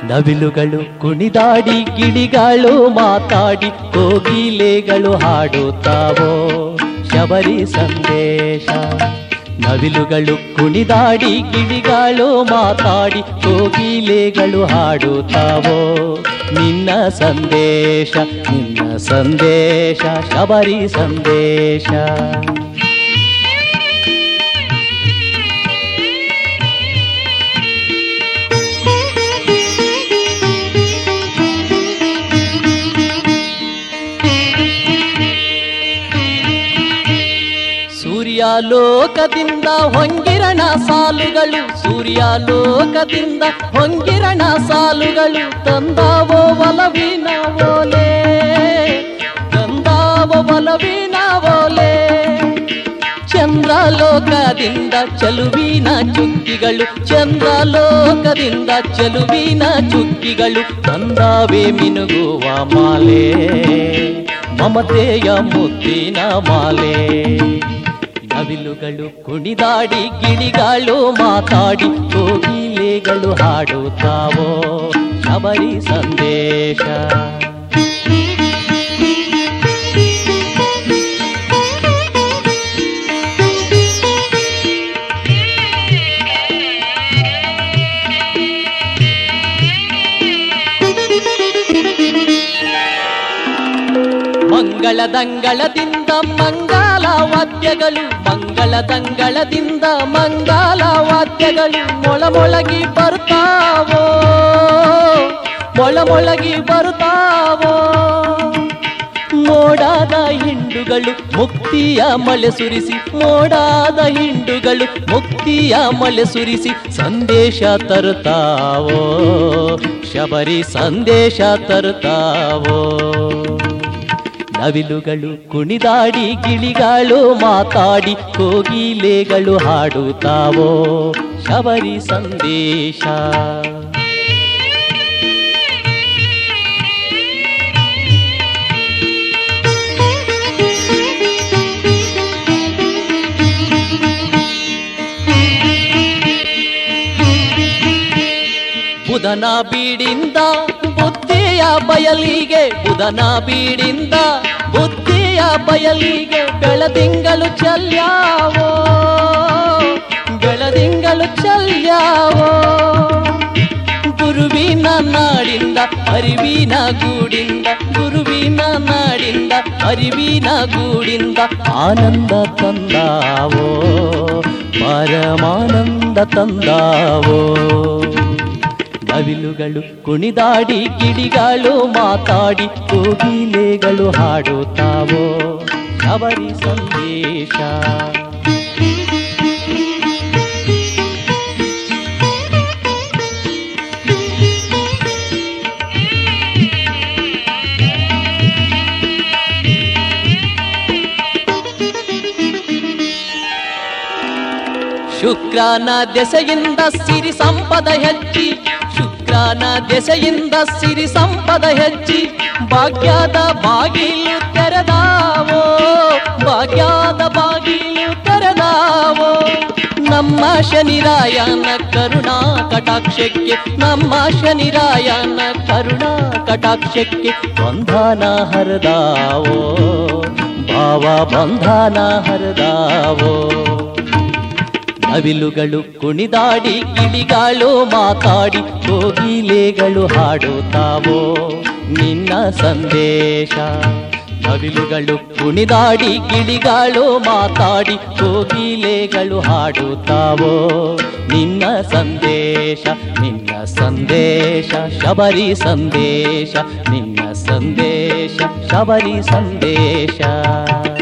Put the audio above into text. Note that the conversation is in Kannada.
ನವಿಲುಗಳು ಕುಣಿದಾಡಿ ಗಿಳಿಗಳು ಮಾತಾಡಿ ಕೋಗಿಲೆಗಳು ಹಾಡುತ್ತಾವೋ ಶಬರಿ ಸಂದೇಶ ನವಿಲುಗಳು ಕುಣಿದಾಡಿ ಗಿಳಿಗಳು ಮಾತಾಡಿ ಕೋಗಿಲೆಗಳು ಹಾಡುತ್ತಾವೋ ನಿನ್ನ ಸಂದೇಶ ನಿನ್ನ ಸಂದೇಶ ಶಬರಿ ಸಂದೇಶ ಸೂರ್ಯಾಲೋಕದಿಂದ ಹೊಂಗಿರಣ ಸಾಲುಗಳು ಸೂರ್ಯಾಲೋಕದಿಂದ ಹೊಂಗಿರಣ ಸಾಲುಗಳು ತಂದಾವೋ ಒಲವಿನ ಓಲೆ ತಂದಾವೋ ಒಲವಿನ ಓಲೆ ಚಂದ್ರಲೋಕದಿಂದ ಚಲುವಿನ ಚುಕ್ಕಿಗಳು ಚಂದ್ರಲೋಕದಿಂದ ಚಲುವಿನ ಚುಕ್ಕಿಗಳು ತಂದಾವೆ ಮಿನುಗುವ ಮಾಲೆ ಮಮತೆಯ ಮುತ್ತಿನ ಮಾಲೆ ನವಿಲುಗಳು ಕುಣಿದಾಡಿ ಗಿಳಿಗಳು ಮಾತಾಡಿ ಕೋಗಿಲೆಗಳು ಹಾಡುತ್ತಾವೋ ಶಬರಿ ಸಂದೇಶ ಮಂಗಳದಂಗಳದಿಂದ ಮಂಗಲ ವಾದ್ಯಗಳು ಮಂಗಳದಂಗಳದಿಂದ ಮಂಗಲ ವಾದ್ಯಗಳು ಮೊಳಮೊಳಗಿ ಬರುತ್ತಾವೋ ಮೊಳಮೊಳಗಿ ಬರುತ್ತಾವೋ ಮೋಡಾದ ಹಿಂಡುಗಳು ಮುಕ್ತಿಯ ಮಳೆ ಸುರಿಸಿ ಮೋಡಾದ ಹಿಂಡುಗಳು ಮುಕ್ತಿಯ ಮಳೆ ಸುರಿಸಿ ಸಂದೇಶ ತರುತ್ತಾವೋ ಶಬರಿ ಸಂದೇಶ ತರುತ್ತಾವೋ ನವಿಲುಗಳು ಕುಣಿದಾಡಿ ಗಿಳಿಗಳು ಮಾತಾಡಿ ಕೋಗಿಲೆಗಳು ಹಾಡುತ್ತಾವೋ ಶಬರಿ ಸಂದೇಶ ಬುಧನ ಬೀಡಿಂದ ಬುದ್ಧಿಯ ಬಯಲಿಗೆ ಬುಧನ ಬೀಡಿಂದ ಬುದ್ಧಿಯ ಬಯಲಿಗೆ ಬೆಳದಿಂಗಳು ಚಲ್ಯಾವೋ ಬೆಳದಿಂಗಳು ಚಲ್ಯಾವೋ ಗುರುವಿನ ನಾಡಿಂದ ಅರಿವಿನ ಗೂಡಿಂದ ಗುರುವಿನ ನಾಡಿಂದ ಅರಿವಿನ ಗೂಡಿಂದ ಆನಂದ ತಂದಾವೋ ಪರಮಾನಂದ ತಂದಾವೋ ನವಿಲುಗಳು ಕುಣಿದಾಡಿ ಗಿಡಿಗಳು ಮಾತಾಡಿ ಕೋಗಿಲೆಗಳು ಹಾಡುತ್ತಾವೋ ಅವರಿ ಸಂದೇಶ ಶುಕ್ರನ ದೆಸೆಯಿಂದ ಸಿರಿ ಸಂಪದ ಹೆಚ್ಚಿ ಶುಕ್ರನ ದೆಸೆಯಿಂದ ಸಿರಿ ಸಂಪದ ಹೆಚ್ಚಿ ಭಾಗ್ಯದ ಬಾಗಿಲು ತೆರೆದಾವೋ ಭಾಗ್ಯದ ಬಾಗಿಲು ತೆರೆದಾವೋ ನಮ್ಮ ಶನಿರಾಯನ ಕರುಣಾ ಕಟಾಕ್ಷಕ್ಕೆ ನಮ್ಮ ಶನಿರಾಯನ ಕರುಣಾ ಕಟಾಕ್ಷಕ್ಕೆ ಬಂಧನ ಹರಿದಾವೋ ಭಾವ ಬಂಧನ ಹರಿದಾವೋ ನವಿಲುಗಳು ಕುಣಿದಾಡಿ ಗಿಳಿಗಳು ಮಾತಾಡಿ ಕೋಗಿಲೆಗಳು ಹಾಡುತ್ತಾವೋ ನಿನ್ನ ಸಂದೇಶ ನವಿಲುಗಳು ಕುಣಿದಾಡಿ ಗಿಳಿಗಳು ಮಾತಾಡಿ ಕೋಗಿಲೆಗಳು ಹಾಡುತ್ತಾವೋ ನಿನ್ನ ಸಂದೇಶ ನಿನ್ನ ಸಂದೇಶ ಶಬರಿ ಸಂದೇಶ ನಿನ್ನ ಸಂದೇಶ ಶಬರಿ ಸಂದೇಶ